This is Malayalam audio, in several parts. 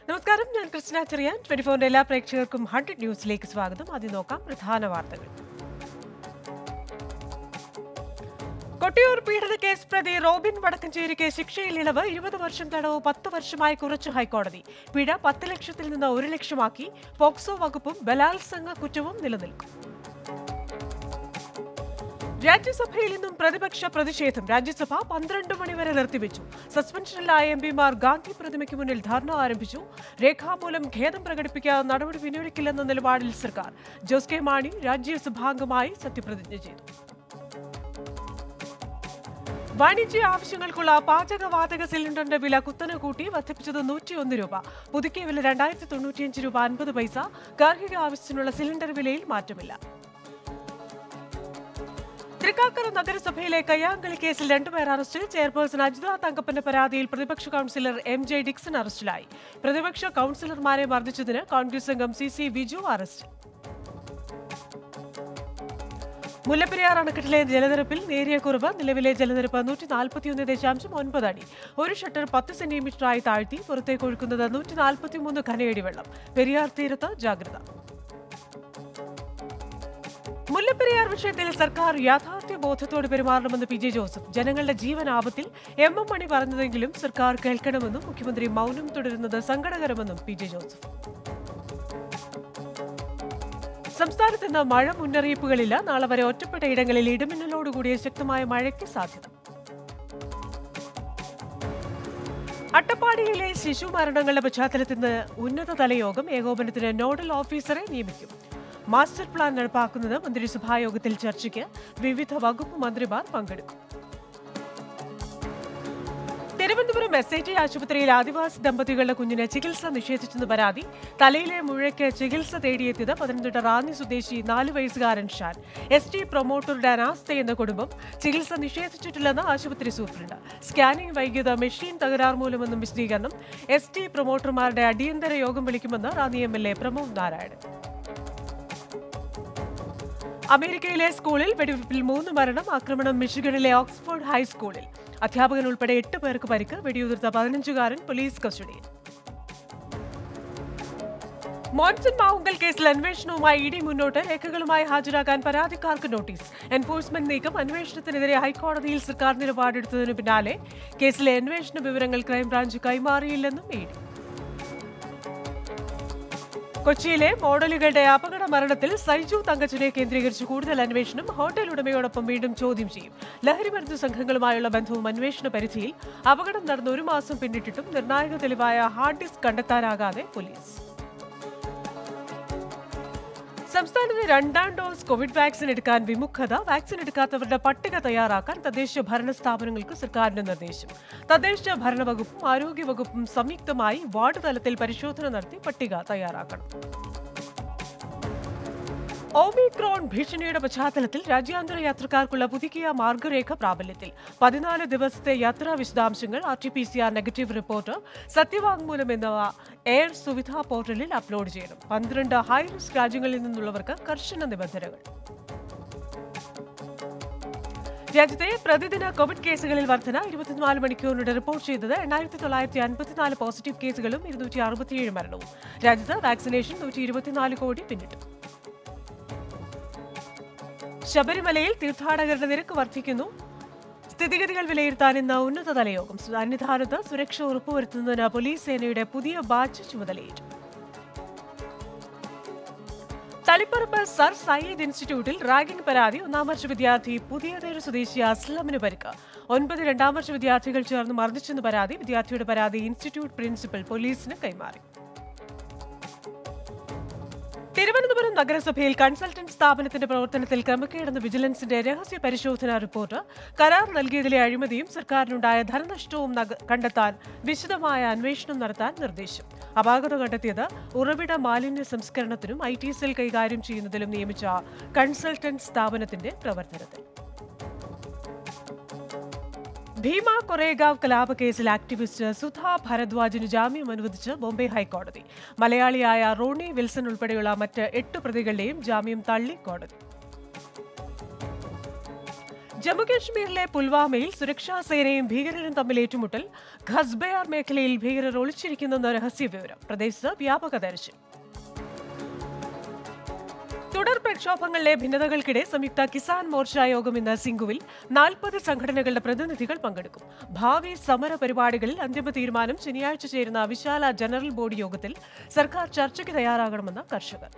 നമസ്കാരം ഞാൻ കൃഷ്ണ ചെറിയാൻ ട്വന്റി ഫോറിന്റെ എല്ലാ പ്രേക്ഷകർക്കും ഹൺഡ്രഡ് ന്യൂസിലേക്ക് സ്വാഗതം ആദ്യം നോക്കാം പ്രധാന വാർത്തകൾ കൊട്ടിയൂർ പീഡന കേസ് പ്രതി റോബിൻ വടക്കഞ്ചേരിക്ക് ശിക്ഷയിൽ ഇളവ് ഇരുപത് വർഷം തടവ് പത്ത് വർഷമായി കുറച്ചു ഹൈക്കോടതി പിഴ പത്ത് ലക്ഷത്തിൽ നിന്ന് ഒരു ലക്ഷമാക്കി പോക്സോ വകുപ്പും ബലാത്സംഗ കുറ്റവും നിലനിൽക്കും രാജ്യസഭയിൽ നിന്നും പ്രതിപക്ഷ പ്രതിഷേധം രാജ്യസഭ പന്ത്രണ്ട് മണിവരെ നിർത്തിവെച്ചു സസ്പെൻഷനിലായ എം പിമാർ ഗാന്ധി പ്രതിമയ്ക്ക് മുന്നിൽ ധർണ ആരംഭിച്ചു രേഖാമൂലം ഖേദം പ്രകടിപ്പിക്കാതെ നടപടി പിൻവലിക്കില്ലെന്ന നിലപാടിൽ സർക്കാർ ജോസ് കെ മാണി രാജ്യസഭാംഗമായി സത്യപ്രതിജ്ഞ ചെയ്തു വാണിജ്യ ആവശ്യങ്ങൾക്കുള്ള പാചകവാതക സിലിണ്ടറിന്റെ വില കുത്തനെ കൂട്ടി വർദ്ധിപ്പിച്ചത് നൂറ്റിയൊന്ന് രൂപ പുതുക്കിയ വില രണ്ടായിരത്തി തൊണ്ണൂറ്റിയഞ്ച് രൂപ അൻപത് പൈസ ഗാർഹിക ആവശ്യത്തിനുള്ള സിലിണ്ടർ വിലയിൽ മാറ്റമില്ല തൃക്കാക്കര നഗരസഭയിലെ കയ്യാങ്കളി കേസിൽ രണ്ടുപേർ അറസ്റ്റിൽ ചെയർപേഴ്സൺ അജിത തങ്കപ്പന്റെ പരാതിയിൽ പ്രതിപക്ഷ കൌൺസിലർ എം ജെ ഡിക്സൺ അറസ്റ്റിലായി പ്രതിപക്ഷ കൌൺസിലർമാരെ മർദ്ദിച്ചതിന് കോൺഗ്രസ് അംഗം C C Viju arrest Mullaperiyar അണക്കെട്ടിലെ ജലനിരപ്പിൽ നേരിയ കുറവ് നിലവിലെ ജലനിരപ്പ് നൂറ്റി നാൽപ്പത്തിയൊന്ന് ദശാംശം ഒൻപത് അടി ഒരു ഷട്ടർ പത്ത് സെന്റിമീറ്ററായി താഴ്ത്തി പുറത്തേക്ക് ഒഴുക്കുന്നത് നൂറ്റി നാൽപ്പത്തിമൂന്ന് ഘനയടി വെള്ളം പെരിയാർ തീരത്ത് ജാഗ്രത മുല്ലപ്പെരിയാർ വിഷയത്തിൽ സർക്കാർ യാഥാർത്ഥ്യ ബോധത്തോടെ പെരുമാറണമെന്ന് പി ജെ ജോസഫ് ജനങ്ങളുടെ ജീവൻ ആപത്തിൽ എം എം മണി പറഞ്ഞതെങ്കിലും സർക്കാർ കേൾക്കണമെന്നും മുഖ്യമന്ത്രി മൗനം തുടരുന്നത് സങ്കടകരമെന്നും പി ജെ ജോസഫ് സംസ്ഥാനത്ത് ഇന്ന് മഴ മുന്നറിയിപ്പുകളില്ല നാളെ വരെ ഒറ്റപ്പെട്ട ഇടങ്ങളിൽ ഇടിമിന്നലോടുകൂടിയ ശക്തമായ മഴയ്ക്ക് സാധ്യത അട്ടപ്പാടിയിലെ ശിശു മരണങ്ങളുടെ പശ്ചാത്തലത്തിൽ നിന്ന് ഉന്നതതല യോഗം ഏകോപനത്തിന് നോഡൽ ഓഫീസറെ നിയമിക്കും മാസ്റ്റർ പ്ലാൻ നടപ്പാക്കുന്നത് മന്ത്രിസഭാ യോഗത്തിൽ ചർച്ചയ്ക്ക് വിവിധ വകുപ്പ് മന്ത്രിമാർ പങ്കെടുക്കും തിരുവനന്തപുരം എസ് ഐ ടി ആശുപത്രിയിൽ ആദിവാസി ദമ്പതികളുടെ കുഞ്ഞിന് ചികിത്സ നിഷേധിച്ചെന്ന് പരാതി തലയിലെ മുഴയ്ക്ക് ചികിത്സ തേടിയെത്തിയത് പത്തനംതിട്ട റാന്നി സ്വദേശി നാല് വയസ്സുകാരൻ ഷാൻ എസ് ടി പ്രൊമോട്ടറുടെ അനാസ്ഥ എന്ന കുടുംബം ചികിത്സ നിഷേധിച്ചിട്ടില്ലെന്ന് ആശുപത്രി സൂപ്രണ്ട് സ്കാനിംഗ് വൈകിയത് മെഷീൻ തകരാർ മൂലമെന്നും വിശദീകരണം എസ് ടി പ്രൊമോട്ടർമാരുടെ അടിയന്തര യോഗം വിളിക്കുമെന്ന് Ranni M L A Pramod Narayanan അമേരിക്കയിലെ സ്കൂളിൽ വെടിവെപ്പിൽ മൂന്ന് മരണം ആക്രമണം മിഷിഗണിലെ ഓക്സ്ഫോർഡ് ഹൈസ്കൂളിൽ അധ്യാപകൻ ഉൾപ്പെടെ എട്ട് പേർക്ക് പരിക്ക് വെടിയുതിർത്ത പതിനഞ്ചുകാരൻ പോലീസ് കസ്റ്റഡിയിൽ മോൻസൺ മാവുങ്കൽ കേസിൽ അന്വേഷണവുമായി ഇ ഡി മുന്നോട്ട് രേഖകളുമായി ഹാജരാക്കാൻ പരാതിക്കാർക്ക് നോട്ടീസ് എൻഫോഴ്സ്മെന്റ് നീക്കം അന്വേഷണത്തിനെതിരെ ഹൈക്കോടതിയിൽ സർക്കാർ നിലപാടെടുത്തതിനു പിന്നാലെ കേസിലെ അന്വേഷണ വിവരങ്ങൾ ക്രൈംബ്രാഞ്ച് കൈമാറിയില്ലെന്നും ഇ ഡി കൊച്ചിയിലെ മോഡലുകളുടെ അപകട മരണത്തിൽ സൈജു തങ്കച്ചനെ കേന്ദ്രീകരിച്ച് കൂടുതൽ അന്വേഷണം ഹോട്ടൽ ഉടമയോടൊപ്പം വീണ്ടും ചോദ്യം ചെയ്യും ലഹരിമരുന്ന് സംഘങ്ങളുമായുള്ള ബന്ധവും അന്വേഷണ പരിധിയിൽ അപകടം നടന്ന ഒരു മാസം പിന്നിട്ടിട്ടും നിർണായക തെളിവായ ഹാർഡ് ഡിസ്ക് കണ്ടെത്താനാകാതെ പോലീസ് സംസ്ഥാനത്ത് രണ്ടാം ഡോസ് കോവിഡ് വാക്സിൻ എടുക്കാൻ വിമുഖത വാക്സിൻ എടുക്കാത്തവരുടെ പട്ടിക തയ്യാറാക്കാൻ തദ്ദേശ ഭരണ സ്ഥാപനങ്ങൾക്ക് സർക്കാരിന്റെ നിർദ്ദേശം തദ്ദേശ ഭരണ വകുപ്പും ആരോഗ്യ വകുപ്പും സംയുക്തമായി വാർഡ് തലത്തിൽ പരിശോധന നടത്തി പട്ടിക തയ്യാറാക്കണം ഓമിക്രോൺ ഭീഷണിയുടെ പശ്ചാത്തലത്തിൽ രാജ്യാന്തര യാത്രക്കാർക്കുള്ള പുതുക്കിയ മാർഗരേഖ പ്രാബല്യത്തിൽ പതിനാല് ദിവസത്തെ യാത്രാ വിശദാംശങ്ങൾ R T P C R negative report സത്യവാങ്മൂലം എന്നിവ എയർ സുവിധ പോർട്ടലിൽ അപ്ലോഡ് ചെയ്യണം പന്ത്രണ്ട് ഹൈ റിസ്ക് രാജ്യങ്ങളിൽ നിന്നുള്ളവർക്ക് കർശന നിബന്ധനകൾ രാജ്യത്തെ പ്രതിദിന കോവിഡ് കേസുകളിൽ വർധന ഇരുപത്തിനാല് മണിക്കൂറിനിടെ റിപ്പോർട്ട് ചെയ്തത് എണ്ണായിരത്തി തൊള്ളായിരത്തി അൻപത്തിനാല് പോസിറ്റീവ് കേസുകളും ഇരുന്നൂറ്റി അറുപത്തിയേഴ് മരണവും രാജ്യത്ത് വാക്സിനേഷൻ നൂറ്റി ഇരുപത്തിനാല് കോടി പിന്നിട്ടു ശബരിമലയിൽ തീർത്ഥാടകരുടെ നിരക്ക് വർദ്ധിക്കുന്നു സ്ഥിതിഗതികൾ വിലയിരുത്താൻ ഇന്ന് ഉന്നതതല യോഗം സന്നിധാനത്ത് സുരക്ഷ ഉറപ്പുവരുത്തുന്നതിന് പോലീസ് സേനയുടെ പുതിയ ബാച്ച് ചുമതലയേറ്റു തളിപ്പറമ്പ് സർ സയ്യിദ് ഇൻസ്റ്റിറ്റ്യൂട്ടിൽ റാഗിംഗ് പരാതി ഒന്നാം വർഷ വിദ്യാർത്ഥി പുതിയതേര് സ്വദേശി അസ്ലമിന് പരിക്ക് ഒൻപത് രണ്ടാം വർഷ വിദ്യാർത്ഥികൾ ചേർന്ന് മർദ്ദിച്ചെന്ന് പരാതി വിദ്യാർത്ഥിയുടെ പരാതി ഇൻസ്റ്റിറ്റ്യൂട്ട് പ്രിൻസിപ്പൽ പോലീസിന് കൈമാറി തിരുവനന്തപുരം നഗരസഭയിൽ കൺസൾട്ടന്റ് സ്ഥാപനത്തിന്റെ പ്രവർത്തനത്തിൽ ക്രമക്കേടെന്ന് വിജിലൻസിന്റെ രഹസ്യ പരിശോധനാ റിപ്പോർട്ട് കരാർ നൽകിയതിലെ അഴിമതിയും സർക്കാരിനുണ്ടായ ധനനഷ്ടവും നഗ- കണ്ടെത്താൻ വിശദമായ അന്വേഷണം നടത്താൻ നിർദ്ദേശം അപാകത കണ്ടെത്തിയത് ഉറവിട മാലിന്യ സംസ്കരണത്തിനും ഐ ടി സെൽ കൈകാര്യം ചെയ്യുന്നതിലും നിയമിച്ച കൺസൾട്ടന്റ് സ്ഥാപനത്തിന്റെ പ്രവർത്തനത്തിൽ ഭീമ കൊറേഗാവ് കലാപ കേസിൽ ആക്ടിവിസ്റ്റ് സുധാ ഭരദ്വാജിന് ജാമ്യം അനുവദിച്ച് ബോംബെ ഹൈക്കോടതി മലയാളിയായ റോണി വിൽസൺ ഉൾപ്പെടെയുള്ള മറ്റ് എട്ട് പ്രതികളുടെയും ജാമ്യം തള്ളി കോടതി ജമ്മുകശ്മീരിലെ പുൽവാമയിൽ സുരക്ഷാ സേനയും ഭീകരരും തമ്മിൽ ഏറ്റുമുട്ടൽ ഖസ്ബയാർ മേഖലയിൽ ഭീകരർ ഒളിച്ചിരിക്കുന്നെന്ന രഹസ്യ വിവരം പ്രദേശത്ത് വ്യാപക തെരച്ചിൽ തുടർ പ്രക്ഷോഭങ്ങളിലെ ഭിന്നതകൾക്കിടെ സംയുക്ത കിസാൻ മോർച്ച യോഗം ഇന്ന് സിംഗുവിൽ നാൽപ്പത് സംഘടനകളുടെ പ്രതിനിധികൾ പങ്കെടുക്കും ഭാവി സമര പരിപാടികളിൽ അന്തിമ തീരുമാനം ശനിയാഴ്ച ചേരുന്ന വിശാല ജനറൽ ബോഡി യോഗത്തിൽ സർക്കാർ ചർച്ചയ്ക്ക് തയ്യാറാകണമെന്ന് കർഷകർ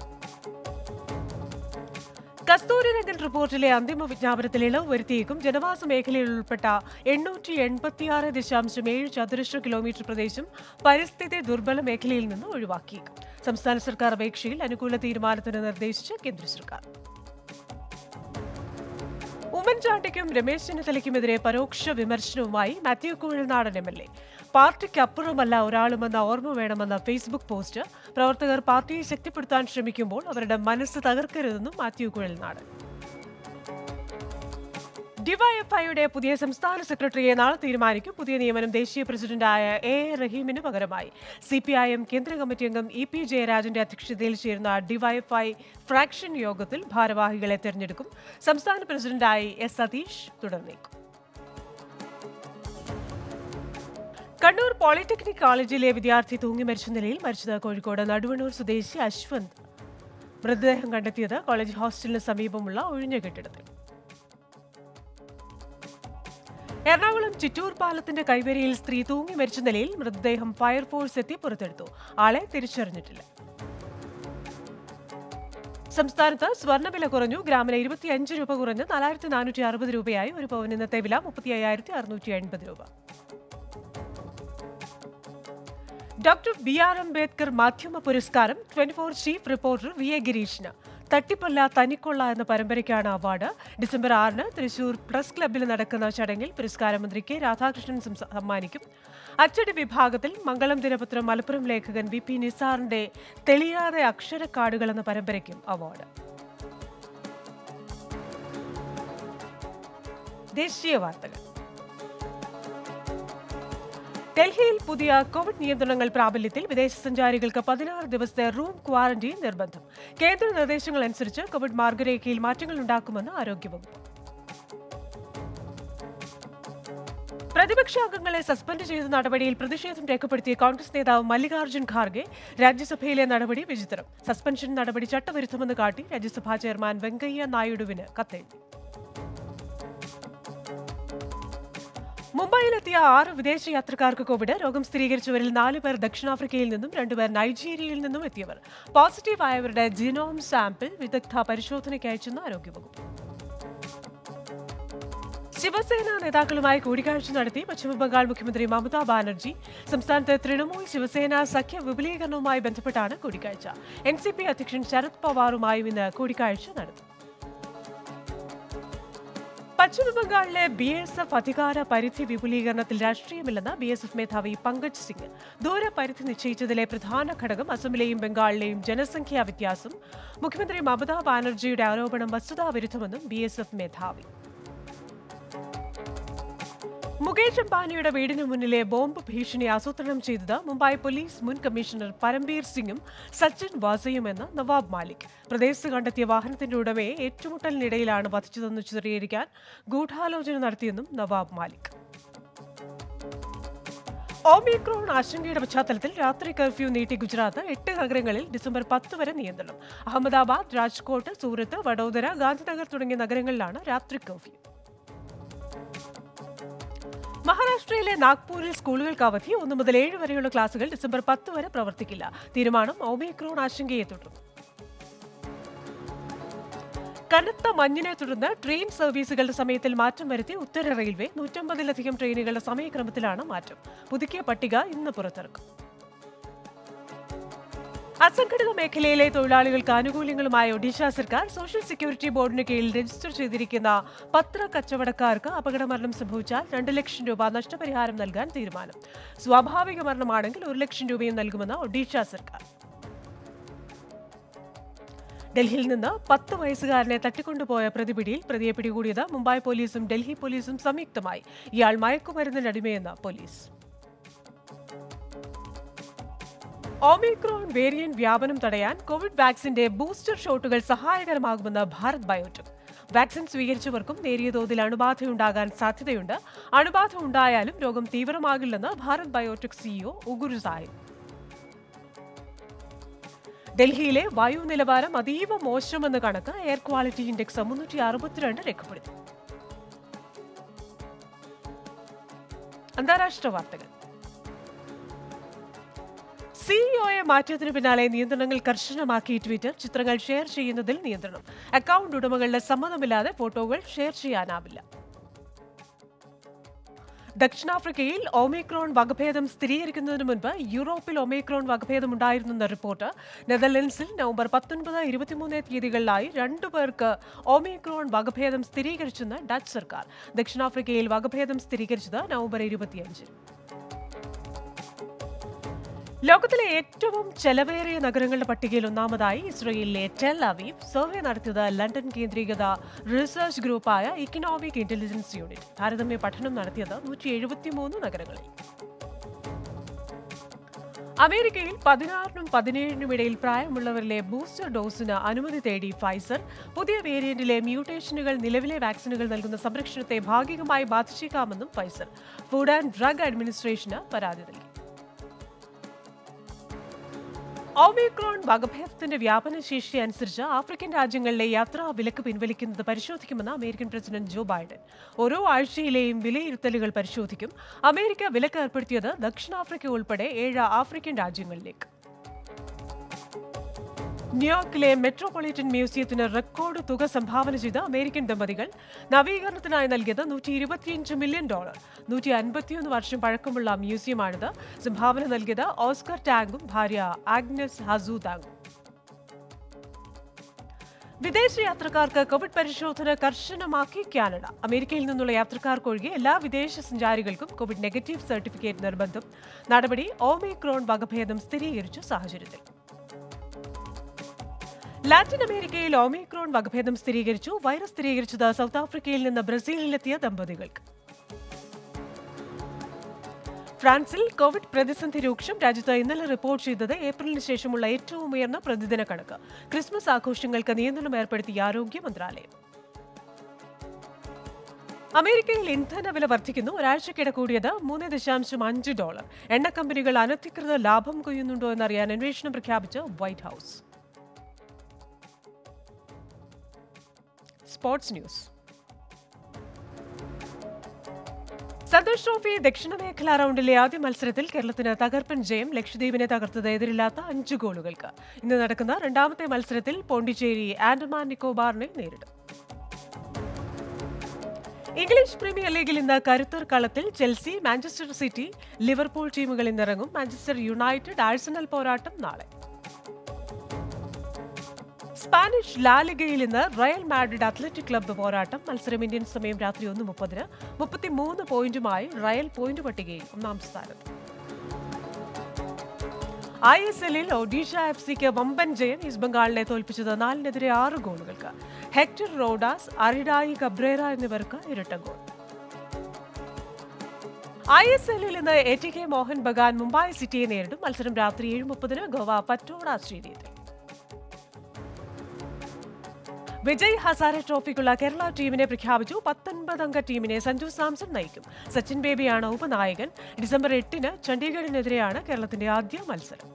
കസ്തൂരി രംഗൻ റിപ്പോർട്ടിലെ അന്തിമ വിജ്ഞാപനത്തിൽ ഇളവ് വരുത്തിയേക്കും ജനവാസ മേഖലയിൽ ഉൾപ്പെട്ട എണ്ണൂറ്റി എൺപത്തിയാറ് ദശാംശം ഏഴ് ചതുരശ്ര കിലോമീറ്റർ പ്രദേശം പരിസ്ഥിതി ദുർബല മേഖലയിൽ നിന്ന് ഒഴിവാക്കിയേക്കും സംസ്ഥാന സർക്കാർ അപേക്ഷയിൽ അനുകൂല തീരുമാനത്തിന് നിർദ്ദേശിച്ച് കേന്ദ്ര സർക്കാർ ഉമ്മൻചാണ്ടിക്കും രമേശ് ചെന്നിത്തലയ്ക്കുമെതിരെ പരോക്ഷ വിമർശനവുമായി Mathew Kuzhalnadan M L A പാർട്ടിക്ക് അപ്പുറമല്ല ഒരാളുമെന്ന ഓർമ്മ വേണമെന്ന ഫേസ്ബുക്ക് പോസ്റ്റ് പ്രവർത്തകർ പാർട്ടിയെ ശക്തിപ്പെടുത്താൻ ശ്രമിക്കുമ്പോൾ അവരുടെ മനസ്സ് തകർക്കരുതെന്നും മാത്യു കുഴൽനാടൻ ഡിവൈഎഫ്ഐയുടെ പുതിയ സംസ്ഥാന സെക്രട്ടറിയെ നാളെ തീരുമാനിക്കും പുതിയ നിയമനം ദേശീയ പ്രസിഡന്റായ എ എ റഹീമിന് പകരമായി സി പി ഐ എം കേന്ദ്ര കമ്മിറ്റി അംഗം ഇ പി ജയരാജന്റെ അധ്യക്ഷതയിൽ ചേരുന്ന ഡിവൈഎഫ്ഐ ഫ്രാക്ഷൻ യോഗത്തിൽ ഭാരവാഹികളെ തെരഞ്ഞെടുക്കും സംസ്ഥാന പ്രസിഡന്റായി എസ് സതീഷ് തുടർന്നേക്കും കണ്ണൂർ പോളിടെക്നിക് കോളേജിലെ വിദ്യാർത്ഥി തൂങ്ങി മരിച്ച നിലയിൽ മരിച്ചത് കോഴിക്കോട് നടുവണ്ണൂർ സ്വദേശി അശ്വന്ത് മൃതദേഹം കണ്ടെത്തിയത് കോളേജ് ഹോസ്റ്റലിന് സമീപമുള്ള ഒഴിഞ്ഞ കെട്ടിടത്തിൽ എറണാകുളം ചിറ്റൂർ പാലത്തിന്റെ കൈവരിയിൽ സ്ത്രീ തൂങ്ങി മരിച്ച നിലയിൽ മൃതദേഹം ഫയർഫോഴ്സ് എത്തി പുറത്തെടുത്തു ആളെ തിരിച്ചറിഞ്ഞിട്ടില്ല സംസ്ഥാനത്ത് സ്വർണ്ണവില കുറഞ്ഞു ഗ്രാമിന് ഇരുപത്തിയഞ്ച് രൂപ കുറഞ്ഞ് നാലായിരത്തി നാനൂറ്റി അറുപത് രൂപയായി ഒരു പവൻ ഇന്നത്തെ വില മുപ്പത്തി അയ്യായിരത്തി അറുന്നൂറ്റി എൺപത് രൂപ ഡോക്ടർ ബി ആർ അംബേദ്കർ മാധ്യമ പുരസ്കാരം twenty four chief reporter V A ഗിരീഷിന് തട്ടിപ്പല്ല തനിക്കൊള്ള എന്ന പരമ്പരയ്ക്കാണ് അവാർഡ് ഡിസംബർ ആറിന് തൃശൂർ പ്രസ് ക്ലബ്ബിൽ നടക്കുന്ന ചടങ്ങിൽ പുരസ്കാരം മന്ത്രി കെ രാധാകൃഷ്ണൻ സംസ- സമ്മാനിക്കും അച്ചടി വിഭാഗത്തിൽ മംഗളം ദിനപത്രം മലപ്പുറം ലേഖകൻ വി പി നിസാറിന്റെ തെളിയാതെ അക്ഷരക്കാടുകൾ എന്ന പരമ്പരയ്ക്കും അവാർഡ് ദേശീയ വാർത്തകൾ ഡൽഹിയിൽ പുതിയ കോവിഡ് നിയന്ത്രണങ്ങൾ പ്രാബല്യത്തിൽ വിദേശ സഞ്ചാരികൾക്ക് പതിനാറ് ദിവസത്തെ റൂം ക്വാറന്റീൻ നിർബന്ധം കേന്ദ്ര നിർദ്ദേശങ്ങൾ അനുസരിച്ച് കോവിഡ് മാർഗരേഖയിൽ മാറ്റങ്ങൾ ഉണ്ടാക്കുമെന്ന് ആരോഗ്യവകുപ്പ് പ്രതിപക്ഷ അംഗങ്ങളെ സസ്പെൻഡ് ചെയ്ത നടപടിയിൽ പ്രതിഷേധം രേഖപ്പെടുത്തിയ കോൺഗ്രസ് നേതാവ് മല്ലികാർജ്ജുൻ ഖാർഗെ രാജ്യസഭയിലെ നടപടി വിചിത്രം സസ്പെൻഷൻ നടപടി ചട്ടവിരുദ്ധമെന്ന് കാട്ടി രാജ്യസഭാ ചെയർമാൻ വെങ്കയ്യ നായിഡുവിന് കത്തെഴുതി മുംബൈയിലെത്തിയ ആറ് വിദേശ യാത്രക്കാർക്ക് കോവിഡ് രോഗം സ്ഥിരീകരിച്ചവരിൽ നാല് പേർ ദക്ഷിണാഫ്രിക്കയിൽ നിന്നും രണ്ടുപേർ നൈജീരിയയിൽ നിന്നും എത്തിയവർ പോസിറ്റീവ് ആയവരുടെ ജിനോം സാമ്പിൾ വിദഗ്ധ പരിശോധനയ്ക്ക് അയച്ചെന്ന് ആരോഗ്യവകുപ്പ് ശിവസേന നേതാക്കളുമായി കൂടിക്കാഴ്ച നടത്തി പശ്ചിമബംഗാൾ മുഖ്യമന്ത്രി മമതാ ബാനർജി സംസ്ഥാനത്ത് തൃണമൂൽ ശിവസേന സഖ്യ വിപുലീകരണവുമായി ബന്ധപ്പെട്ടാണ് കൂടിക്കാഴ്ച എൻ സി പി അധ്യക്ഷൻ ശരത് പവാറുമായും ഇന്ന് കൂടിക്കാഴ്ച നടത്തി പശ്ചിമബംഗാളിലെ ബി എസ് എഫ് അധികാര പരിധി വിപുലീകരണത്തിൽ രാഷ്ട്രീയമില്ലെന്ന് ബി എസ് എഫ് മേധാവി പങ്കജ് സിംഗ് ദൂരപരിധി നിശ്ചയിച്ചതിലെ പ്രധാന ഘടകം അസമിലെയും ബംഗാളിലെയും ജനസംഖ്യാ വ്യത്യാസം മുഖ്യമന്ത്രി മമതാ ബാനർജിയുടെ ആരോപണം വസ്തുതാവിരുദ്ധമെന്നും ബി എസ് എഫ് മേധാവി മുകേഷ് അംബാനിയുടെ വീടിന് മുന്നിലെ ബോംബ് ഭീഷണി ആസൂത്രണം ചെയ്തത് മുംബൈ പോലീസ് മുൻ കമ്മീഷണർ പരംബീർ സിംഗും സച്ചിൻ വാസയുമെന്ന് നവാബ് മാലിക് പ്രദേശത്ത് കണ്ടെത്തിയ വാഹനത്തിന്റെ ഉടമയെ ഏറ്റുമുട്ടലിനിടയിലാണ് വധിച്ചതെന്ന് ചിത്രീകരിക്കാൻ ഗൂഢാലോചന നടത്തിയെന്നും നവാബ് മാലിക് ഓമിക്രോൺ ആശങ്കയുടെ പശ്ചാത്തലത്തിൽ രാത്രി കർഫ്യൂ നീട്ടി ഗുജറാത്ത് എട്ട് നഗരങ്ങളിൽ ഡിസംബർ പത്ത് വരെ നിയന്ത്രണം അഹമ്മദാബാദ് രാജ്കോട്ട് സൂറത്ത് വഡോദര ഗാന്ധിനഗർ തുടങ്ങിയ നഗരങ്ങളിലാണ് രാത്രി കർഫ്യൂ മഹാരാഷ്ട്രയിലെ നാഗ്പൂരിൽ സ്കൂളുകൾക്ക് അവധി ഒന്ന് മുതൽ ഏഴ് വരെയുള്ള ക്ലാസുകൾ ഡിസംബർ പത്ത് വരെ പ്രവർത്തിക്കില്ല തീരുമാനം ഒമിക്രോൺ ആശങ്കയെ തുടർന്നു കനത്ത മഞ്ഞിനെ തുടർന്ന് ട്രെയിൻ സർവീസുകളുടെ സമയത്തിൽ മാറ്റം വരുത്തി ഉത്തര റെയിൽവേ നൂറ്റമ്പതിലധികം ട്രെയിനുകളുടെ സമയക്രമത്തിലാണ് മാറ്റം പുതുക്കിയ പട്ടിക ഇന്ന് പുറത്തിറക്കും അസംഘടിത മേഖലയിലെ തൊഴിലാളികൾക്ക് ആനുകൂല്യങ്ങളുമായ ഒഡീഷ സർക്കാർ സോഷ്യൽ സെക്യൂരിറ്റി ബോർഡിന് കീഴിൽ രജിസ്റ്റർ ചെയ്തിരിക്കുന്ന പത്ര കച്ചവടക്കാർക്ക് അപകടമരണം സംഭവിച്ചാൽ രണ്ട് ലക്ഷം രൂപ നഷ്ടപരിഹാരം നൽകാൻ തീരുമാനം സ്വാഭാവിക മരണമാണെങ്കിൽ ഒരു ലക്ഷം രൂപയും നൽകുമെന്ന് ഒഡീഷ സർക്കാർ ഡൽഹിയിൽ നിന്ന് പത്ത് വയസ്സുകാരനെ തട്ടിക്കൊണ്ടുപോയ പ്രതിപിടിയിൽ പ്രതിയെ പിടികൂടിയത് മുംബൈ പോലീസും ഡൽഹി പോലീസും സംയുക്തമായി ഇയാൾ മയക്കുമരുന്നിനടിമയെന്ന് പോലീസ് ഓമിക്രോൺ വേരിയന്റ് വ്യാപനം തടയാൻ കോവിഡ് വാക്സിന്റെ ബൂസ്റ്റർ ഷോട്ടുകൾ സഹായകരമാകുമെന്ന് ഭാരത് ബയോടെക് വാക്സിൻ സ്വീകരിച്ചവർക്കും നേരിയ തോതിൽ അണുബാധയുണ്ടാകാൻ സാധ്യതയുണ്ട് അണുബാധ ഉണ്ടായാലും രോഗം തീവ്രമാകില്ലെന്ന് ഭാരത് ബയോടെക് സിഇഒ ഉഗുരു സാഹിബ് ഡൽഹിയിലെ വായു നിലവാരം അതീവ മോശമെന്ന് കണക്ക് എയർ ക്വാളിറ്റി ഇൻഡെക്സ് മുന്നൂറ്റി അറുപത്തിരണ്ട് രേഖപ്പെടുത്തി അന്താരാഷ്ട്ര വാർത്തകൾ സിഇഒയെ മാറ്റിയതിനു പിന്നാലെ നിയന്ത്രണങ്ങൾ കർശനമാക്കി ട്വിറ്റർ ചിത്രങ്ങൾ ഷെയർ ചെയ്യുന്നതിൽ നിയന്ത്രണം അക്കൗണ്ട് ഉടമകളുടെ സമ്മതമില്ലാതെ ഫോട്ടോകൾ ഷെയർ ചെയ്യാനാവില്ല ദക്ഷിണാഫ്രിക്കയിൽ ഒമിക്രോൺ വകഭേദം സ്ഥിരീകരിക്കുന്നതിന് മുൻപ് യൂറോപ്പിൽ ഒമിക്രോൺ വകഭേദം ഉണ്ടായിരുന്നെന്ന റിപ്പോർട്ട് നെതർലൻഡ്സിൽ നവംബർ പത്തൊൻപത് ഇരുപത്തിമൂന്ന് തീയതികളിലായി രണ്ടു പേർക്ക് ഒമിക്രോൺ വകഭേദം സ്ഥിരീകരിച്ചെന്ന് ഡച്ച് സർക്കാർ ദക്ഷിണാഫ്രിക്കയിൽ വകഭേദം സ്ഥിരീകരിച്ചത് നവംബർ ഇരുപത്തിയഞ്ച് ലോകത്തിലെ ഏറ്റവും ചെലവേറിയ നഗരങ്ങളുടെ പട്ടികയിൽ ഒന്നാമതായി ഇസ്രയേലിലെ ടെൽ അവീവ് സർവേ നടത്തിയത് ലണ്ടൻ കേന്ദ്രീകൃത റിസർച്ച് ഗ്രൂപ്പായ ഇക്കണോമിക് ഇന്റലിജൻസ് യൂണിറ്റ് താരതമ്യ പഠനം നടത്തിയത് നൂറ്റി എഴുപത്തിമൂന്ന് നഗരങ്ങളിൽ അമേരിക്കയിൽ പതിനാറിനും പതിനേഴിനും ഇടയിൽ പ്രായമുള്ളവരിലെ ബൂസ്റ്റർ ഡോസിന് അനുമതി തേടി ഫൈസർ പുതിയ വേരിയന്റിലെ മ്യൂട്ടേഷനുകൾ നിലവിലെ വാക്സിനുകൾ നൽകുന്ന സംരക്ഷണത്തെ ഭാഗികമായി ബാധിച്ചേക്കാമെന്നും ഫൈസർ ഫുഡ് ആൻഡ് ഡ്രഗ് അഡ്മിനിസ്ട്രേഷന് പരാതി നൽകി ഒമിക്രോൺ വകഭേദത്തിന്റെ വ്യാപന ശേഷി അനുസരിച്ച് ആഫ്രിക്കൻ രാജ്യങ്ങളിലെ യാത്രാ വിലക്ക് പിൻവലിക്കുന്നത് പരിശോധിക്കുമെന്ന് അമേരിക്കൻ പ്രസിഡന്റ് ജോ ബൈഡൻ ഓരോ ആഴ്ചയിലെയും വിലയിരുത്തലുകൾ പരിശോധിക്കും അമേരിക്ക വിലക്ക് ഏർപ്പെടുത്തിയത് ദക്ഷിണാഫ്രിക്ക ഉൾപ്പെടെ ഏഴ് ആഫ്രിക്കൻ രാജ്യങ്ങളിലേക്ക് ന്യൂയോർക്കിലെ മെട്രോപൊളിറ്റൻ മ്യൂസിയത്തിന് റെക്കോർഡ് തുക സംഭാവന ചെയ്ത അമേരിക്കൻ ദമ്പതികൾ നവീകരണത്തിനായി നൽകിയത് നൂറ്റി ഇരുപത്തിയഞ്ച് മില്യൺ ഡോളർ നൂറ്റി അൻപത്തിയൊന്ന് വർഷം പഴക്കമുള്ള മ്യൂസിയമാണിത് സംഭാവന നൽകിയത് ഓസ്കർ ടാങ്കും ഭാര്യ ആഗ്നസ് ഹസു ടാങ്കും വിദേശ യാത്രക്കാർക്ക് കോവിഡ് പരിശോധന കർശനമാക്കി കാനഡ അമേരിക്കയിൽ നിന്നുള്ള യാത്രക്കാർക്കൊഴികെ എല്ലാ വിദേശ സഞ്ചാരികൾക്കും കോവിഡ് നെഗറ്റീവ് സർട്ടിഫിക്കറ്റ് നിർബന്ധം നടപടി ഓമിക്രോൺ വകഭേദം സ്ഥിരീകരിച്ച സാഹചര്യത്തിൽ ലാറ്റിൻ അമേരിക്കയിൽ ഓമിക്രോൺ വകഭേദം സ്ഥിരീകരിച്ചു വൈറസ് സ്ഥിരീകരിച്ചത് സൗത്ത് ആഫ്രിക്കയിൽ നിന്ന് ബ്രസീലിലെത്തിയ ദമ്പതികൾക്ക് ഫ്രാൻസിൽ കോവിഡ് പ്രതിസന്ധി രൂക്ഷം രാജ്യത്ത് ഇന്നലെ റിപ്പോർട്ട് ചെയ്തത് ഏപ്രിലിന് ശേഷമുള്ള ഏറ്റവും ഉയർന്ന പ്രതിദിന കണക്ക് ക്രിസ്മസ് ആഘോഷങ്ങൾക്ക് നിയന്ത്രണം ഏർപ്പെടുത്തിയ ആരോഗ്യ മന്ത്രാലയം അമേരിക്കയിൽ ഇന്ധന വില വർദ്ധിക്കുന്നു ഒരാഴ്ചക്കിടെ കൂടിയത് മൂന്ന് ദശാംശം അഞ്ച് ഡോളർ എണ്ണ കമ്പനികൾ അനധികൃത ലാഭം കൊയ്യുന്നുണ്ടോ എന്നറിയാൻ അന്വേഷണം പ്രഖ്യാപിച്ച് White House sports news Santosh trophy ദക്ഷിണ മേഖലാ റൗണ്ടിലെ ആദ്യ മത്സരത്തിൽ കേരളത്തിന് തകർപ്പൻ ജയം ലക്ഷദ്വീപിനെ തകർത്തത് എതിരില്ലാത്ത അഞ്ച് ഗോളുകൾക്ക് ഇന്ന് നടക്കുന്ന രണ്ടാമത്തെ മത്സരത്തിൽ പോണ്ടിച്ചേരി ആൻഡമാൻ നിക്കോബാറിനെ നേരിടും ഇംഗ്ലീഷ് പ്രീമിയർ ലീഗിൽ ഇന്ന് കരുത്തർ കളത്തിൽ ചെൽസി മാഞ്ചസ്റ്റർ സിറ്റി ലിവർപൂൾ ടീമുകൾ ഇന്നിറങ്ങും മാഞ്ചസ്റ്റർ യുണൈറ്റഡ് ആഴ്സണൽ പോരാട്ടം നാളെ സ്പാനിഷ് ലാലിഗയിൽ ഇന്ന് റയൽ മാഡ്രിഡ് അത്ലറ്റിക് ക്ലബ്ബ് പോരാട്ടം മത്സരം ഇന്ത്യൻ സമയം രാത്രി ഒന്ന് മുപ്പതിന് മുപ്പത്തിമൂന്ന് പോയിന്റുമായി റയൽ പോയിന്റ് പട്ടികയിൽ ഒന്നാം സ്ഥാനത്ത് ഐ എസ് എല്ലിൽ ഒഡീഷ എഫ് സിക്ക് വമ്പൻ ജയം ഈസ്റ്റ് ബംഗാളിനെ തോൽപ്പിച്ചത് നാലിനെതിരെ ആറ് ഗോളുകൾക്ക് ഹെക്ടർ റോഡാസ് അറിഡായി കബ്രേറ എന്നിവർക്ക് ഇരട്ട ഗോൾ ഐ എസ് എല്ലിൽ ഇന്ന് A T K Mohun Bagan Mumbai സിറ്റിയെ നേരിടും മത്സരം രാത്രി ഏഴ് മുപ്പതിന് ഗോവ പറ്റോട സ്റ്റേഡിയത്തിൽ വിജയ് ഹസാരെ ട്രോഫിക്കുള്ള കേരള ടീമിനെ പ്രഖ്യാപിച്ചു പത്തൊൻപത് അംഗ ടീമിനെ സഞ്ജു സാംസൺ നയിക്കും സച്ചിൻ ബേബിയാണ് ഉപനായകൻ ഡിസംബർ എട്ടിന് ചണ്ഡീഗഡിനെതിരെയാണ് കേരളത്തിന്റെ ആദ്യ മത്സരം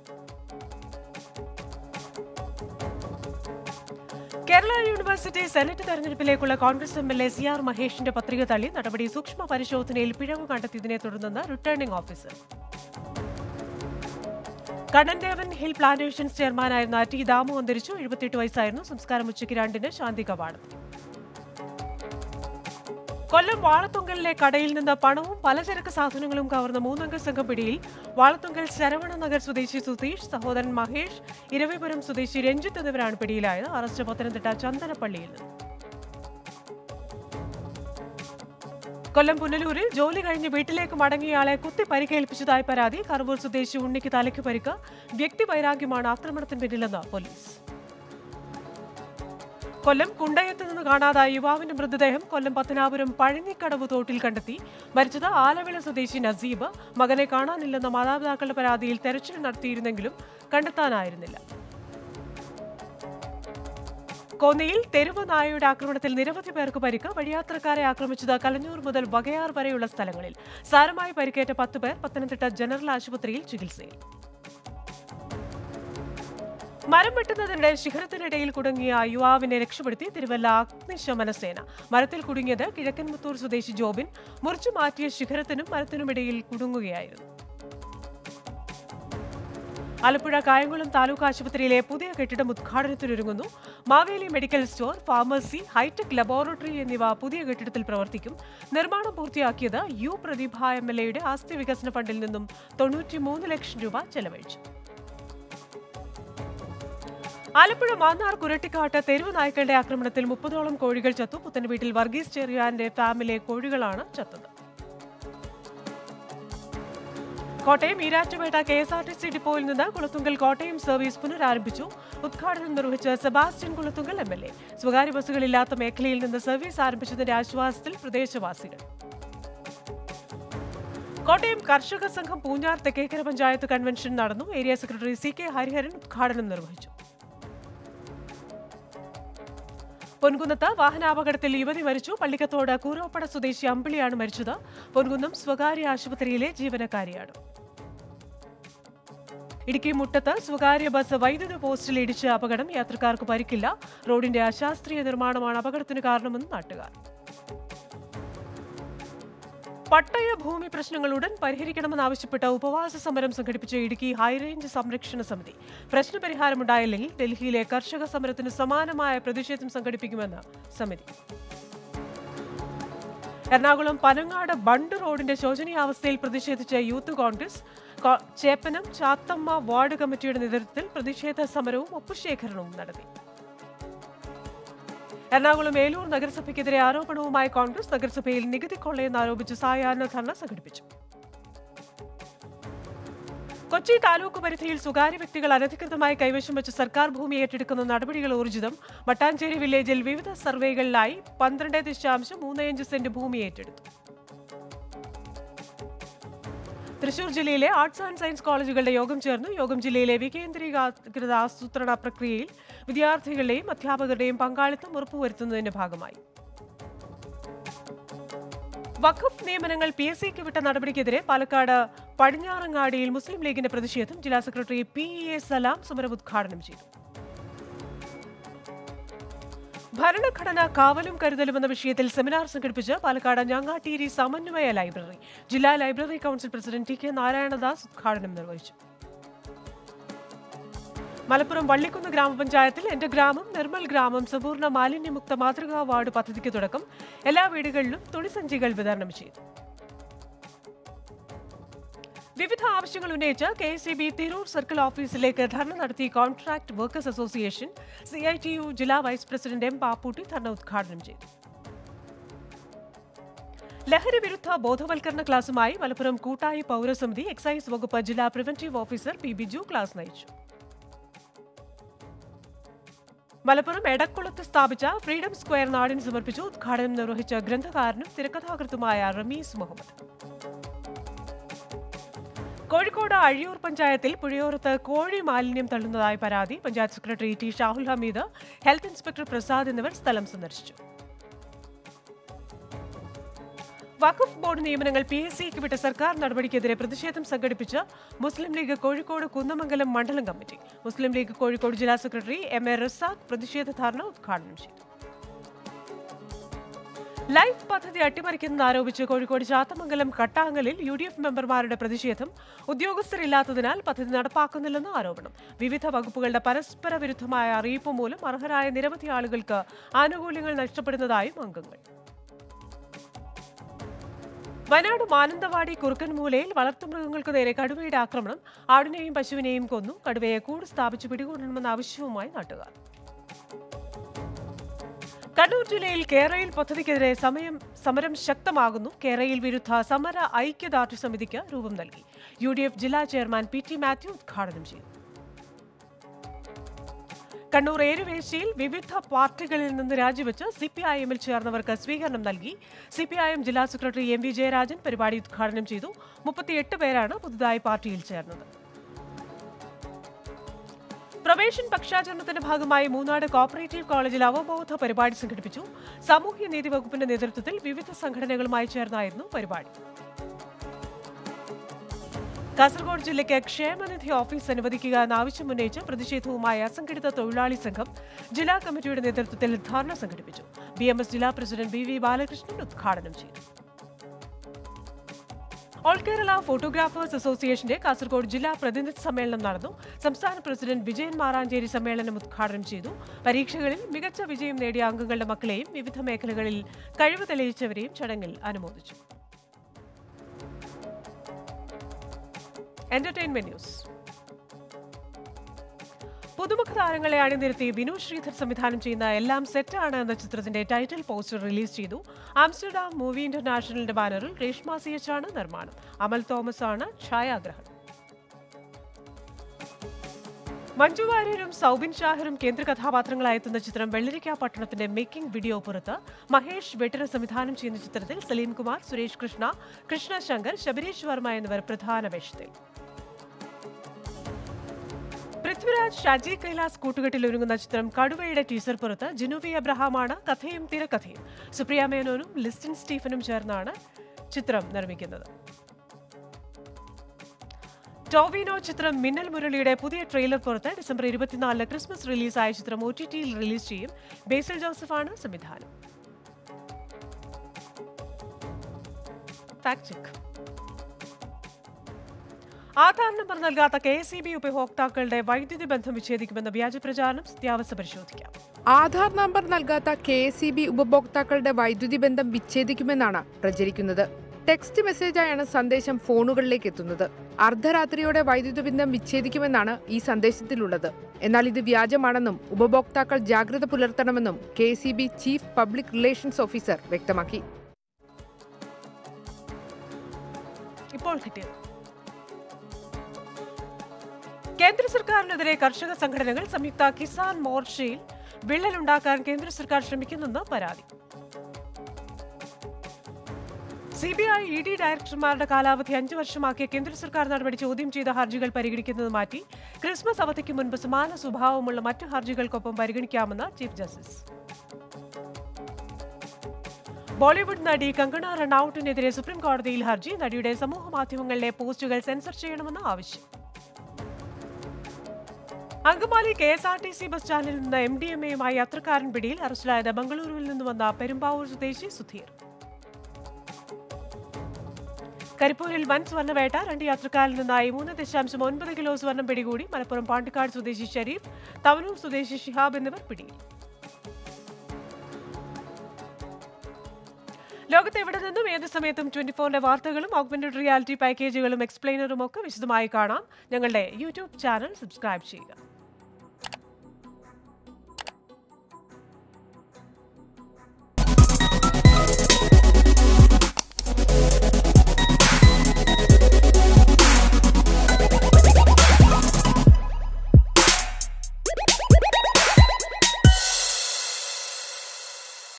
കേരള യൂണിവേഴ്സിറ്റി സെനറ്റ് തെരഞ്ഞെടുപ്പിലേക്കുള്ള Congress M L A C R മഹേഷിന്റെ പത്രിക തള്ളി നടപടി സൂക്ഷ്മ പരിശോധനയിൽ പിഴവ് കണ്ടെത്തിയതിനെ തുടർന്നെന്ന് returning officer Kannan Devan hill plantations ചെയർമാനായിരുന്ന ടി ദാമു അന്തരിച്ചു എഴുപത്തിയെട്ട് വയസ്സായിരുന്നു സംസ്കാരം ഉച്ചയ്ക്ക് രണ്ടിന് ശാന്തി കവാടത്തിൽ കൊല്ലം വാളത്തുങ്കലിലെ കടയിൽ നിന്ന് പണവും പലചരക്ക് സാധനങ്ങളും കവർന്ന മൂന്നംഗ സംഘം പിടിയിൽ വാളത്തുങ്കൽ ശരവണ നഗർ സ്വദേശി സുധീഷ് സഹോദരൻ മഹേഷ് ഇരവിപുരം സ്വദേശി രഞ്ജിത്ത് എന്നിവരാണ് പിടിയിലായത് അറസ്റ്റ് പത്തനംതിട്ട ചന്ദനപ്പള്ളിയിൽ നിന്ന് കൊല്ലം പുനലൂരിൽ ജോലി കഴിഞ്ഞ് വീട്ടിലേക്ക് മടങ്ങിയയാളെ കുത്തി പരിക്കേൽപ്പിച്ചതായി പരാതി കറവൂർ സ്വദേശി ഉണ്ണിക്ക് തലയ്ക്ക് പരിക്ക് വ്യക്തി വൈരാഗ്യമാണ് ആക്രമണത്തിന് പിന്നിലെന്ന് പോലീസ് കൊല്ലം കുണ്ടയത്ത് നിന്ന് കാണാതായ യുവാവിന്റെ മൃതദേഹം കൊല്ലം പത്തനാപുരം പഴഞ്ഞിക്കടവ് തോട്ടിൽ കണ്ടെത്തി മരിച്ചത് ആലവിള സ്വദേശി നസീബ് മകനെ കാണാനില്ലെന്ന മാതാപിതാക്കളുടെ പരാതിയിൽ തെരച്ചിൽ നടത്തിയിരുന്നെങ്കിലും കണ്ടെത്താനായിരുന്നില്ല കോന്നിയിൽ തെരുവ് നായയുടെ ആക്രമണത്തിൽ നിരവധി പേർക്ക് പരിക്ക് വഴിയാത്രക്കാരെ ആക്രമിച്ചത് കലഞ്ഞൂർ മുതൽ വകയാർ വരെയുള്ള സ്ഥലങ്ങളിൽ സാരമായി പരിക്കേറ്റ പത്ത് പേർ പത്തനംതിട്ട ജനറൽ ആശുപത്രിയിൽ ചികിത്സയിൽ മരം വെട്ടുന്നതിനിടെ ശിഖരത്തിനിടയിൽ കുടുങ്ങിയ യുവാവിനെ രക്ഷപ്പെടുത്തി തിരുവല്ല അഗ്നിശമന സേന മരത്തിൽ കുടുങ്ങിയത് കിഴക്കൻമുത്തൂർ സ്വദേശി ജോബിൻ മുറിച്ചു മാറ്റിയ ശിഖരത്തിനും മരത്തിനുമിടയിൽ കുടുങ്ങുകയായിരുന്നു ആലപ്പുഴ കായംകുളം താലൂക്ക് ആശുപത്രിയിലെ പുതിയ കെട്ടിടം ഉദ്ഘാടനത്തിനൊരുങ്ങുന്നു Maveli medical store pharmacy hitech laboratory എന്നിവ പുതിയ കെട്ടിടത്തിൽ പ്രവർത്തിക്കും നിർമ്മാണം പൂർത്തിയാക്കിയത് യു പ്രതിഭ എം എൽ എയുടെ ആസ്തി വികസന ഫണ്ടിൽ നിന്നും തൊണ്ണൂറ്റിമൂന്ന് ലക്ഷം രൂപ ചെലവഴിച്ചു ആലപ്പുഴ മാന്നാർ കുരട്ടിക്കാട്ട് തെരുവ് നായ്ക്കളുടെ ആക്രമണത്തിൽ മുപ്പതോളം കോഴികൾ ചത്തു പുത്തൻ വീട്ടിൽ വർഗീസ് ചെറിയാന്റെ ഫാമിലെ കോഴികളാണ് ചത്തത് Kottayam Erattupetta K S R T C ഡിപ്പോയിൽ നിന്ന് കുളത്തുങ്കൽ കോട്ടയം സർവീസ് പുനരാരംഭിച്ചു ഉദ്ഘാടനം നിർവഹിച്ച Sebastian Kulathunkal M L A സ്വകാര്യ ബസ്സുകളില്ലാത്ത മേഖലയിൽ നിന്ന് സർവീസ് ആരംഭിച്ചതിന്റെ ആശ്വാസത്തിൽ പ്രദേശവാസികൾ കോട്ടയം കർഷക സംഘം പൂഞ്ഞാർ തെക്കേക്കര പഞ്ചായത്ത് കൺവെൻഷൻ നടന്നു area secretary C K Hariharan ഉദ്ഘാടനം നിർവഹിച്ചു പൊൻകുന്നത്ത് വാഹനാപകടത്തിൽ യുവതി മരിച്ചു പള്ളിക്കത്തോട് കൂരോപ്പട സ്വദേശി അമ്പിളിയാണ് മരിച്ചത് പൊൻകുന്നം സ്വകാര്യ ആശുപത്രിയിലെ ജീവനക്കാരിയാണ് ഇടുക്കി മുട്ടത്ത് സ്വകാര്യ ബസ് വൈദ്യുത പോസ്റ്റിൽ ഇടിച്ച് അപകടം യാത്രക്കാർക്ക് പരിക്കില്ല റോഡിന്റെ അശാസ്ത്രീയ നിർമ്മാണമാണ് അപകടത്തിന് കാരണമെന്ന് നാട്ടുകാർ പട്ടയ ഭൂമി പ്രശ്നങ്ങൾ ഉടൻ പരിഹരിക്കണമെന്നാവശ്യപ്പെട്ട ഉപവാസ സമരം സംഘടിപ്പിച്ച ഇടുക്കി ഹൈറേഞ്ച് സംരക്ഷണ സമിതി പ്രശ്നപരിഹാരമുണ്ടായില്ലെങ്കിൽ ഡൽഹിയിലെ കർഷക സമരത്തിന് സമാനമായ പ്രതിഷേധം സംഘടിപ്പിക്കുമെന്ന് സമിതി എറണാകുളം പനങ്ങാട് ബണ്ട് റോഡിന്റെ ശോചനീയാവസ്ഥയിൽ പ്രതിഷേധിച്ച യൂത്ത് കോൺഗ്രസ് കോ- ചേപ്പനം ചാത്തമ്മ വാർഡ് കമ്മിറ്റിയുടെ നേതൃത്വത്തിൽ പ്രതിഷേധ സമരവും ഒപ്പുശേഖരണവും നടത്തി എറണാകുളം ഏലൂർ നഗരസഭയ്ക്കെതിരെ ആരോപണവുമായി കോൺഗ്രസ് നഗരസഭയിൽ നികുതി കൊള്ളയെന്ന് ആരോപിച്ച് സായാഹ്ന ധർണ സംഘടിപ്പിച്ചു കൊച്ചി താലൂക്ക് പരിധിയിൽ സ്വകാര്യ വ്യക്തികൾ അനധികൃതമായി കൈവശം വെച്ച് സർക്കാർ ഭൂമി ഏറ്റെടുക്കുന്ന നടപടികൾ ഊർജിതം മട്ടാഞ്ചേരി വില്ലേജിൽ വിവിധ സർവേകളിലായി പന്ത്രണ്ട് ദശാംശം മൂന്ന് അഞ്ച് സെന്റ് ഭൂമി ഏറ്റെടുത്തു തൃശൂർ ജില്ലയിലെ ആർട്സ് ആൻഡ് സയൻസ് കോളേജുകളുടെ യോഗം ചേർന്നു യോഗം ജില്ലയിലെ വികേന്ദ്രീകൃത ആസൂത്രണ പ്രക്രിയയിൽ വിദ്യാർത്ഥികളുടെയും അധ്യാപകരുടെയും പങ്കാളിത്തം ഉറപ്പുവരുത്തുന്നതിന്റെ ഭാഗമായി വഖഫ് നിയമനങ്ങൾ പി എസ് സിക്ക് വിട്ട നടപടിക്കെതിരെ പാലക്കാട് പടിഞ്ഞാറങ്ങാടിയിൽ മുസ്ലിം ലീഗിന്റെ പ്രതിഷേധം ജില്ലാ സെക്രട്ടറി പി എ സലാം സമരം ഉദ്ഘാടനം ചെയ്തു ഭരണഘടന കാവലും കരുതലും എന്ന വിഷയത്തിൽ സെമിനാർ സംഘടിപ്പിച്ച് പാലക്കാട് ഞങ്ങാട്ടീരി സമന്വയ ലൈബ്രറി ജില്ലാ library council president T K Narayanadas ഉദ്ഘാടനം നിർവഹിച്ചു മലപ്പുറം വള്ളിക്കുന്ന് ഗ്രാമപഞ്ചായത്തിൽ എന്റെ ഗ്രാമം നിർമ്മൽ ഗ്രാമം സമ്പൂർണ്ണ മാലിന്യമുക്ത മാതൃകാ വാർഡ് പദ്ധതിക്ക് തുടക്കം എല്ലാ വീടുകളിലും തുണിസഞ്ചികൾ വിതരണം ചെയ്തു വിവിധ ആവശ്യങ്ങൾ ഉന്നയിച്ച് K S C B Tirur circle ഓഫീസിലേക്ക് ധർണ നടത്തി contract workers association C I T U ജില്ലാ vice president M Papputty dharna ഉദ്ഘാടനം ചെയ്തു ലഹരി വിരുദ്ധ ബോധവൽക്കരണ ക്ലാസുമായി മലപ്പുറം കൂട്ടായി പൗരസമിതി എക്സൈസ് വകുപ്പ് ജില്ലാ preventive officer P Biju class നയിച്ചു മലപ്പുറം എടക്കുളത്ത് സ്ഥാപിച്ച ഫ്രീഡം സ്ക്വയർ നാടിന് സമർപ്പിച്ചു ഉദ്ഘാടനം നിർവഹിച്ച ഗ്രന്ഥകാരനും തിരക്കഥാകൃത്തുമായ റമീസ് മുഹമ്മദ് കോഴിക്കോട് അഴിയൂർ പഞ്ചായത്തിൽ പുഴയോരത്ത് കോഴി മാലിന്യം തള്ളുന്നതായി പരാതി panchayat secretary T Shahul Hameed health inspector Prasad എന്നിവർ സ്ഥലം സന്ദർശിച്ചു വഖഫ് ബോർഡ് നിയമനങ്ങൾ പി എസ് സിക്ക് വിട്ട സർക്കാർ നടപടിക്കെതിരെ പ്രതിഷേധം സംഘടിപ്പിച്ച മുസ്ലിം ലീഗ് കോഴിക്കോട് കുന്നമംഗലം മണ്ഡലം കമ്മിറ്റി മുസ്ലിം ലീഗ് കോഴിക്കോട് ജില്ലാ സെക്രട്ടറി എം എ റസാഖ് പ്രതിഷേധ ധാരണ ഉദ്ഘാടനം ചെയ്തു ലൈഫ് പദ്ധതി അട്ടിമറിക്കുന്നത് ആരോപിച്ച് കോഴിക്കോട് ചാത്തമംഗലം കട്ടാങ്ങലിൽ യു ഡി എഫ് മെമ്പർമാരുടെ പ്രതിഷേധം ഉദ്യോഗസ്ഥരില്ലാത്തതിനാൽ പദ്ധതി നടപ്പാക്കുന്നില്ലെന്ന് ആരോപണം വിവിധ വകുപ്പുകളുടെ പരസ്പര വിരുദ്ധമായ അറിയിപ്പ് മൂലം അർഹരായ നിരവധി ആളുകൾക്ക് ആനുകൂല്യങ്ങൾ നഷ്ടപ്പെടുന്നതായും അംഗങ്ങൾ വയനാട് മാനന്തവാടി കുറുക്കൻമൂലയിൽ വളർത്തുമൃഗങ്ങൾക്ക് നേരെ കടുവയുടെ ആക്രമണം ആടിനെയും പശുവിനെയും കൊന്നു കടുവയെ കൂട് സ്ഥാപിച്ച് പിടികൂടണമെന്ന ആവശ്യവുമായി നാട്ടുകാർ കണ്ണൂർ ജില്ലയിൽ കേരയിൽ പദ്ധതിക്കെതിരെ സമയം സമരം ശക്തമാകുന്നു കേരയിൽ വിരുദ്ധ സമര ഐക്യദാർഢ്യ സമിതിക്ക് രൂപം നൽകി യു ഡി എഫ് ജില്ലാ ചെയർമാൻ പി ടി മാത്യു ഉദ്ഘാടനം ചെയ്തു കണ്ണൂർ ഏരുവേശിയിൽ വിവിധ പാർട്ടികളിൽ നിന്ന് രാജിവെച്ച് സി പി ഐ എമ്മിൽ ചേർന്നവർക്ക് സ്വീകരണം നൽകി സി പി ഐ എം ജില്ലാ സെക്രട്ടറി എം വി ജയരാജൻ പരിപാടി ഉദ്ഘാടനം ചെയ്തു മുപ്പത്തിയെട്ട് പേരാണ് പുതുതായി പാർട്ടിയിൽ ചേർന്നത് പ്രവേശൻ പക്ഷാചരണത്തിന്റെ ഭാഗമായി മൂന്നാട് കോപ്പറേറ്റീവ് കോളേജിൽ അവബോധ പരിപാടി സംഘടിപ്പിച്ചു സാമൂഹ്യനീതി വകുപ്പിന്റെ നേതൃത്വത്തിൽ വിവിധ സംഘടനകളുമായി ചേർന്നായിരുന്നു പരിപാടി കാസർഗോഡ് ജില്ലയ്ക്ക് ക്ഷേമനിധി ഓഫീസ് അനുവദിക്കുക എന്നാവശ്യമുന്നയിച്ച് പ്രതിഷേധവുമായി അസംഘടിത തൊഴിലാളി സംഘം ജില്ലാ കമ്മിറ്റിയുടെ നേതൃത്വത്തിൽ ധർണ സംഘടിപ്പിച്ചു ബി എം എസ് ജില്ലാ പ്രസിഡന്റ് ബി വി ബാലകൃഷ്ണൻ ഉദ്ഘാടനം ചെയ്തു ഓൾ കേരള ഫോട്ടോഗ്രാഫേഴ്സ് അസോസിയേഷന്റെ കാസർഗോഡ് ജില്ലാ പ്രതിനിധി സമ്മേളനം നടന്നു സംസ്ഥാന പ്രസിഡന്റ് വിജയൻ മാറാഞ്ചേരി സമ്മേളനം ഉദ്ഘാടനം ചെയ്തു പരീക്ഷകളിൽ മികച്ച വിജയം നേടിയ അംഗങ്ങളുടെ മക്കളെയും വിവിധ മേഖലകളിൽ കഴിവ് തെളിയിച്ചവരെയും ചടങ്ങിൽ അനുമോദിച്ചു എന്റർടൈൻമെന്റ് ന്യൂസ് പുതുമുഖ താരങ്ങളെ അണിനിരത്തി ബിനു ശ്രീധർ സംവിധാനം ചെയ്യുന്ന എല്ലാം സെറ്റാണ് എന്ന ചിത്രത്തിന്റെ ടൈറ്റിൽ പോസ്റ്റർ റിലീസ് ചെയ്തു ആംസ്റ്റർഡാം മൂവി ഇന്റർനാഷണലിന്റെ ബാനറിൽ രേഷ്മ സി എച്ച് ആണ് നിർമ്മാണം അമൽ തോമസ് ആണ് ഛായാഗ്രഹണം മഞ്ജു വാര്യരും സൗബിൻ ഷാഹിറും കേന്ദ്ര കഥാപാത്രങ്ങളായെത്തുന്ന ചിത്രം വെള്ളരിക്ക പട്ടണത്തിന്റെ മേക്കിംഗ് വീഡിയോ പുറത്ത് മഹേഷ് വെട്ടര സംവിധാനം ചെയ്യുന്ന ചിത്രത്തിൽ സലീം കുമാർ സുരേഷ് കൃഷ്ണ കൃഷ്ണ ശങ്കർ ശബരീഷ് വർമ്മ എന്നിവർ പ്രധാന വേഷത്തിൽ പൃഥ്വിരാജ് ഷാജി കൈലാസ് കൂട്ടുകെട്ടിൽ ഒരുങ്ങുന്ന ചിത്രം കടുവയുടെ ടീസർ പുറത്ത് ജിനുവി അബ്രഹാമാണ് കഥയും തിരക്കഥയും സുപ്രിയ മേനോനും ലിസ്റ്റിൻ സ്റ്റീഫനും ചേർന്നാണ് ചിത്രം നിർമ്മിക്കുന്നത് ടോവിനോ ചിത്രം മിന്നൽ മുരളിയുടെ പുതിയ ട്രെയിലർ പുറത്ത് ഡിസംബർ ഇരുപത്തിനാലിന് ക്രിസ്മസ് റിലീസായ ചിത്രം ഒ ടി ടിയിൽ റിലീസ് ചെയ്യും ബേസിൽ ജോസഫാണ് സംവിധാനം ഫാക്ട് ചെക്ക് ആധാർ നമ്പർ നൽകാത്ത കെ എസ് ഇ ബി ഉപഭോക്താക്കളുടെ വൈദ്യുതി ബന്ധം വിച്ഛേദിക്കുമെന്ന വ്യാജ പ്രചാരണം സത്യാവസ്ഥ പരിശോധിക്കാം ആധാർ നമ്പർ നൽകാത്ത കെ എസ് ഇ ബി ഉപഭോക്താക്കളുടെ വൈദ്യുതി ബന്ധം വിച്ഛേദിക്കുമെന്നാണ് പ്രചരിക്കുന്നത് ടെക്സ്റ്റ് മെസ്സേജായാണ് സന്ദേശം ഫോണുകളിലേക്ക് എത്തുന്നത് അർദ്ധരാത്രിയോടെ വൈദ്യുതി ബന്ധം വിച്ഛേദിക്കുമെന്നാണ് ഈ സന്ദേശത്തിലുള്ളത് എന്നാൽ ഇത് വ്യാജമാണെന്നും ഉപഭോക്താക്കൾ ജാഗ്രത പുലർത്തണമെന്നും K C B chief public relations officer വ്യക്തമാക്കി ഇപ്പോൾ കിട്ടിയത് കേന്ദ്ര സർക്കാരിനെതിരെ കർഷക സംഘടനകൾ സംയുക്ത കിസാൻ മോർച്ചയിൽ വിള്ളലുണ്ടാക്കാൻ കേന്ദ്ര സർക്കാർ ശ്രമിക്കുന്നെന്ന് പരാതി C B I E D ഡയറക്ടർമാരുടെ കാലാവധി അഞ്ചു വർഷമാക്കിയ കേന്ദ്ര സർക്കാർ നടപടി ചോദ്യം ചെയ്ത ഹർജികൾ പരിഗണിക്കുന്നത് മാറ്റി ക്രിസ്മസ് അവധിക്ക് മുൻപ് സമാന സ്വഭാവമുള്ള മറ്റു ഹർജികൾക്കൊപ്പം പരിഗണിക്കാമെന്ന് ചീഫ് ജസ്റ്റിസ് ബോളിവുഡ് നടി കങ്കണ റണൌട്ടിനെതിരെ സുപ്രീം കോടതിയിൽ ഹർജി നടിയുടെ സമൂഹ മാധ്യമങ്ങളിലെ പോസ്റ്റുകൾ സെൻസർ ചെയ്യണമെന്ന് ആവശ്യം Angamaly K S R T C bus സ്റ്റാൻഡിൽ നിന്ന് എം ഡി എം എയുമായി യാത്രക്കാരൻ പിടിയിൽ അറസ്റ്റിലായത് ബംഗളൂരുവിൽ നിന്ന് വന്ന പെരുമ്പാവൂർ സ്വദേശി സുധീർ കരിപ്പൂരിൽ വൻ സ്വർണ്ണവേട്ട രണ്ട് യാത്രക്കാരിൽ നിന്നായി മൂന്ന് ദശാംശം ഒൻപത് കിലോ സ്വർണം പിടികൂടി മലപ്പുറം പാണ്ടിക്കാട് സ്വദേശി ഷരീഫ് തവനൂർ സ്വദേശി ഷിഹാബ് എന്നിവർ പിടിയിൽ ലോകത്ത് എവിടെ നിന്നും ഏത് സമയത്തും ട്വന്റി ഫോറിന്റെ വാർത്തകളും ഓഗ്മെന്റഡ് റിയാലിറ്റി പാക്കേജുകളും എക്സ്പ്ലെയിനറും ഒക്കെ വിശദമായി കാണാം ഞങ്ങളുടെ യൂട്യൂബ് ചാനൽ സബ്സ്ക്രൈബ് ചെയ്യുക